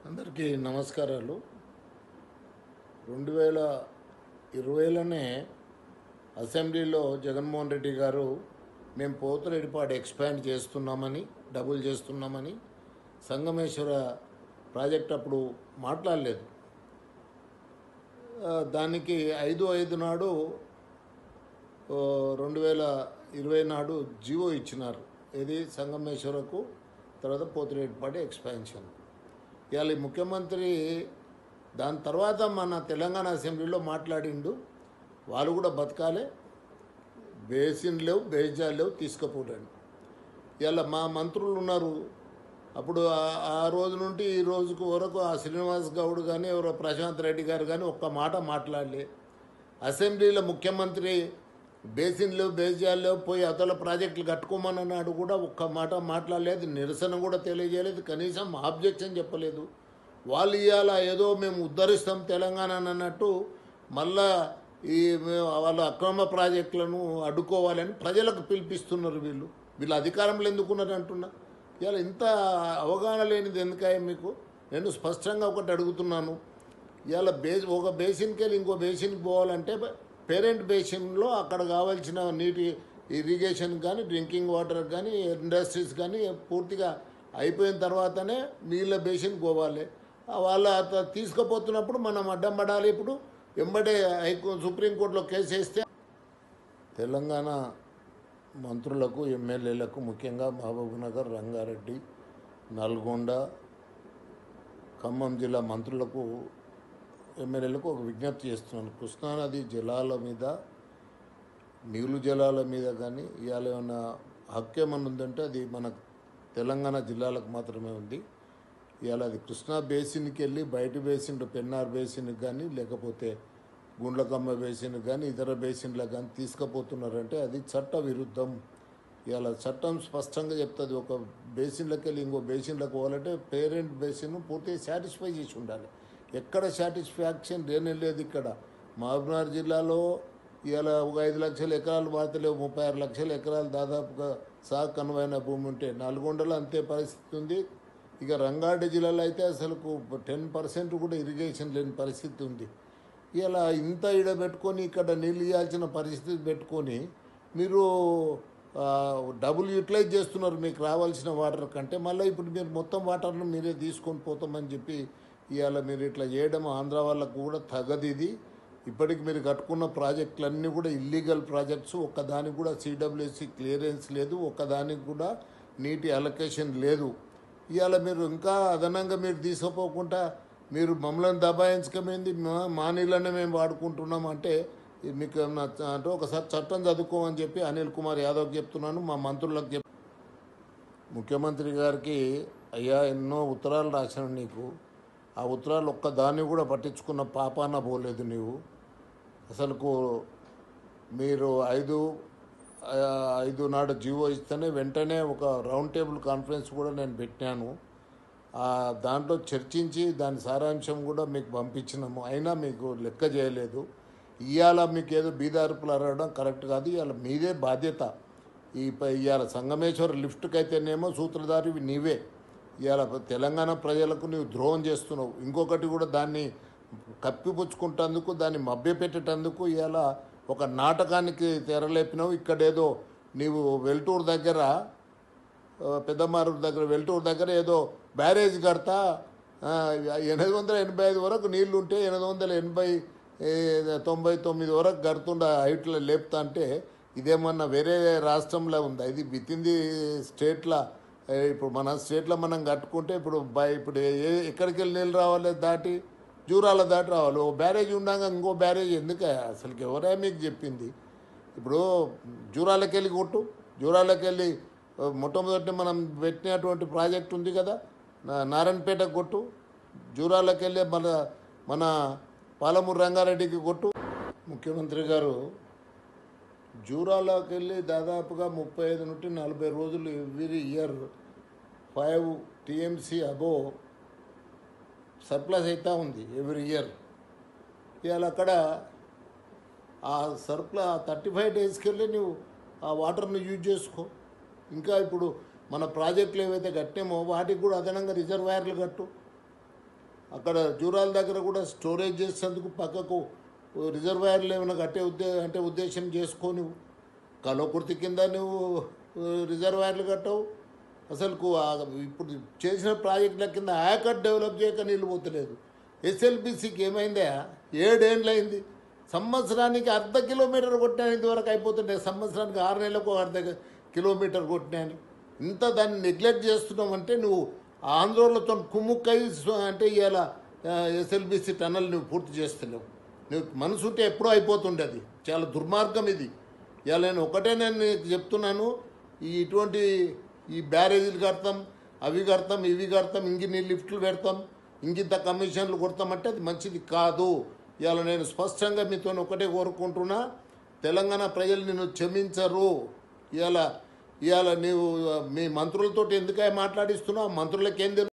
అందరికీ నమస్కారాలు రెండు వేల ఇరవైలోనే అసెంబ్లీలో జగన్మోహన్ రెడ్డి గారు మేము పోతురెడ్డిపాడు ఎక్స్పాండ్ చేస్తున్నామని డబుల్ చేస్తున్నామని సంగమేశ్వర ప్రాజెక్ట్ అప్పుడు మాట్లాడలేదు ఆ, దానికి ఐదు ఐదు నాడు ఓ, రెండు వేల ఇరవై నాడు జీవో ఇచ్చినారు ఇది సంగమేశ్వరకు తర్వాత పోతిరెడ్డిపాటి ఎక్స్పాన్షన్ ఇవాళ ఈ ముఖ్యమంత్రి దాని తర్వాత మన తెలంగాణ అసెంబ్లీలో మాట్లాడిండు వాళ్ళు కూడా బతకాలి బేసిన్ లేవు బేజాలు లేవు తీసుకుపోలేండి ఇవాళ మా మంత్రులు ఉన్నారు అప్పుడు ఆ- ఆ రోజు నుండి ఈ రోజుకు వరకు ఆ శ్రీనివాస్ గౌడ్ కానీ ఎవరో ప్రశాంత్ రెడ్డి గారు కానీ ఒక్క మాట మాట్లాడలే అసెంబ్లీలో ముఖ్యమంత్రి బేసిన్ లేవు బేజాలు లేవు పోయి అతల ప్రాజెక్టులు కట్టుకోమని అన్నాడు కూడా ఒక్క మాట మాట్లాడలేదు నిరసన కూడా తెలియజేయలేదు కనీసం ఆబ్జెక్షన్ చెప్పలేదు వాళ్ళు ఇవాళ ఏదో మేము ఉద్ధరిస్తాం తెలంగాణ అన్నట్టు మళ్ళా ఈ మే- వాళ్ళ అక్రమ ప్రాజెక్టులను అడ్డుకోవాలని ప్రజలకు పిలిపిస్తున్నారు వీళ్ళు వీళ్ళు అధికారంలో ఎందుకున్నారు అంటున్నా ఇవాళ ఇంత అవగాహన లేనిది ఎందుకయ్యా మీకు నేను స్పష్టంగా ఒకటి అడుగుతున్నాను ఇవాళ బేస్ ఒక బేసిన్కి వెళ్ళి ఇంకో బేసిన్కి పోవాలంటే పేరెంట్ బేసిన్లో అక్కడ కావాల్సిన నీటి ఇరిగేషన్ కానీ డ్రింకింగ్ వాటర్ కానీ ఇండస్ట్రీస్ కానీ పూర్తిగా అయిపోయిన తర్వాతనే నీళ్ళ బేసిన్కి పోవాలి ఆ వాళ్ళ అత- తీసుకుపోతున్నప్పుడు మనం అడ్డం పడాలి ఇప్పుడు వెంబడే హైకో సుప్రీంకోర్టులో కేసు వేస్తే తెలంగాణ మంత్రులకు ఎమ్మెల్యేలకు ముఖ్యంగా మహబూబ్నగర్ రంగారెడ్డి నల్గొండ ఖమ్మం జిల్లా మంత్రులకు ఎమ్మెల్యేలకు ఒక విజ్ఞప్తి చేస్తున్నాను కృష్ణానది జలాల మీద నీళ్ళు జలాల మీద కానీ ఇవాళ ఏమైనా హక్కు ఏమన్నా ఉందంటే అది మన తెలంగాణ జిల్లాలకు మాత్రమే ఉంది ఇవాళ అది కృష్ణా బేసిన్కి వెళ్ళి బయట బేసిన్ పెన్నార్ బేసిన్కి కానీ లేకపోతే గుండ్లకమ్మ బేసిన్కి కానీ ఇతర బేసిన్లకు కానీ తీసుకుపోతున్నారంటే అది చట్ట విరుద్ధం ఇవాళ చట్టం స్పష్టంగా చెప్తుంది ఒక బేసిన్లోకి వెళ్ళి ఇంకో బేసిన్లోకి పోవాలంటే పేరెంట్ బేసిన్ పూర్తిగా సాటిస్ఫై చేసి ఉండాలి ఎక్కడ సాటిస్ఫాక్షన్ లేనే లేదు ఇక్కడ మహబూబ్నగర్ జిల్లాలో ఇవాళ ఒక ఐదు లక్షల ఎకరాలు వాతలేవు ముప్పై ఆరు లక్షల ఎకరాలు దాదాపుగా సాగు కనువైన భూమి ఉంటే నల్గొండలో అంతే పరిస్థితి ఉంది ఇక రంగారెడ్డి జిల్లాలో అయితే అసలు టెన్ పర్సెంట్ కూడా ఇరిగేషన్ లేని పరిస్థితి ఉంది ఇలా ఇంత ఇడ పెట్టుకొని ఇక్కడ నీళ్ళు ఇవ్వాల్సిన పరిస్థితి పెట్టుకొని మీరు ఆ, డబుల్ యూటిలైజ్ చేస్తున్నారు మీకు రావాల్సిన వాటర్ కంటే మళ్ళీ ఇప్పుడు మీరు మొత్తం వాటర్ను మీరే తీసుకొని పోతామని చెప్పి ఇవాళ మీరు ఇట్లా చేయడం ఆంధ్ర వాళ్ళకు కూడా తగదు ఇది ఇప్పటికి మీరు కట్టుకున్న ప్రాజెక్టులన్నీ కూడా ఇల్లీగల్ ప్రాజెక్ట్స్ ఒక్కదానికి కూడా సిడబ్ల్యూసి క్లియరెన్స్ లేదు ఒక్కదానికి కూడా నీటి అలొకేషన్ లేదు ఇవాళ మీరు ఇంకా అదనంగా మీరు తీసుకుపోకుండా మీరు మమ్మల్ని దబాయించకమైంది మా మా నీళ్ళనే మేము వాడుకుంటున్నాం అంటే ఇది మీకు ఏమన్నా చ- అంటే ఒకసారి చట్టం చదువుకోమని చెప్పి అనిల్ కుమార్ యాదవ్ చెప్తున్నాను మా మంత్రులకు చెప్ ముఖ్యమంత్రి గారికి అయ్యా ఎన్నో ఉత్తరాలు రాశాను నీకు ఆ ఉత్తరాలు ఒక్క దాన్ని కూడా పట్టించుకున్న పాపాన పోలేదు నీవు అసలుకు మీరు ఐదు ఆ, ఐదు నాడు జీవో ఇస్తేనే వెంటనే ఒక రౌండ్ టేబుల్ కాన్ఫరెన్స్ కూడా నేను పెట్టాను ఆ, దాంట్లో చర్చించి దాని సారాంశం కూడా మీకు పంపించినాము అయినా మీకు లెక్క చేయలేదు ఇవాళ మీకు ఏదో బీదార్పులు అరవడం కరెక్ట్ కాదు ఇవాళ మీదే బాధ్యత ఈ ప- ఇవాళ సంగమేశ్వర లిఫ్ట్కి అయితేనేమో సూత్రధారివి నీవే ఇవాళ తెలంగాణ ప్రజలకు నీవు ద్రోహం చేస్తున్నావు ఇంకొకటి కూడా దాన్ని కప్పిపుచ్చుకుంటందుకు దాన్ని మభ్యపెట్టేటందుకు ఇవాళ ఒక నాటకానికి తెరలేపినావు ఇక్కడేదో నీవు వెల్టూరు దగ్గర ఆ, పెద్దమారు దగ్గర వెల్టూరు దగ్గర ఏదో బ్యారేజ్ కడతా ఆ, ఎనిమిది వందల ఎనభై ఐదు వరకు నీళ్లు ఉంటే ఎనిమిది వందల ఎనభై ఏ, తొంభై తొమ్మిది వరకు కడుతుండ హైట్లో లేపుతా అంటే ఇదేమన్నా వేరే రాష్ట్రంలో ఉందా ఇది విత్ ఇన్ ది స్టేట్లో ఇప్పుడు మన స్టేట్లో మనం కట్టుకుంటే ఇప్పుడు బై ఇప్పుడు ఏ ఎక్కడికి వెళ్ళి నీళ్ళు రావాలి దాటి జూరాల దాటి రావాలి ఓ బ్యారేజ్ ఉండగా ఇంకో బ్యారేజ్ ఎందుకు అసలుకి ఎవరే మీకు చెప్పింది ఇప్పుడు జూరాలకి వెళ్ళి కొట్టు జూరాలకి వెళ్ళి ఆ, మొట్టమొదటి మనం పెట్టినటువంటి ప్రాజెక్ట్ ఉంది కదా నా- నారాయణపేట కొట్టు జూరాలకి వెళ్ళి మన మన పాలమూరు రంగారెడ్డికి కొట్టు ముఖ్యమంత్రి గారు జూరాలోకి వెళ్ళి దాదాపుగా ముప్పై ఐదు నుండి నలభై రోజులు ఎవ్రీ ఇయర్ ఫైవ్ టీఎంసీ అబో సర్ప్లస్ అవుతూ ఉంది ఎవ్రీ ఇయర్ ఇవాళ అక్కడ ఆ సర్ప్ల థర్టీ ఫైవ్ డేస్కి వెళ్ళి నువ్వు ఆ వాటర్ని యూజ్ చేసుకో ఇంకా ఇప్పుడు మన ప్రాజెక్టులు ఏవైతే కట్టామో వాటికి కూడా అదనంగా రిజర్వాయర్లు కట్టు అక్కడ జూరాల దగ్గర కూడా స్టోరేజ్ చేసేందుకు పక్కకు రిజర్వాయర్లు ఏమైనా కట్టే ఉద్దే అంటే ఉద్దేశం చేసుకొని కలవకుర్తి కింద నువ్వు ఆ, రిజర్వాయర్లు కట్టవు అసలు ఇప్పుడు చేసిన ప్రాజెక్టుల కింద ఆయకట్ డెవలప్ చేయక నీళ్ళు పోతలేదు ఎస్ఎల్బిసికి ఏమైందా ఏడేండ్లు అయింది సంవత్సరానికి అర్ధ కిలోమీటర్ కొట్టినాను ఇంతవరకు అయిపోతుండే సంవత్సరానికి ఆరు నెలలకు అర్ధ కిలోమీటర్ కొట్టినాను ఇంత దాన్ని నెగ్లెక్ట్ చేస్తున్నావు నువ్వు ఆందోళనతో కుమ్ముక్కై స్వ- అంటే ఇలా ఎస్ఎల్బిసి టనల్ నువ్వు పూర్తి చేస్తున్నావు నువ్వు మనసు ఉంటే ఎప్పుడో అయిపోతుండే అది చాలా దుర్మార్గం ఇది ఇలా నేను ఒకటే నేను నీకు చెప్తున్నాను ఈ ఇటువంటి ఈ బ్యారేజీలు కడతాం అవి కడతాం ఇవి కడతాం ఇంగిన్ని లిఫ్ట్లు పెడతాం ఇంకింత కమిషన్లు కొడతామంటే అది మంచిది కాదు ఇవాళ నేను స్పష్టంగా మీతో ఒకటే కోరుకుంటున్నా తెలంగాణ ప్రజలు నిన్ను క్షమించరు ఇవాళ ఇవాళ నీవు మీ మంత్రులతో ఎందుకై మాట్లాడిస్తున్నావు మంత్రులకి ఏం తెలుసు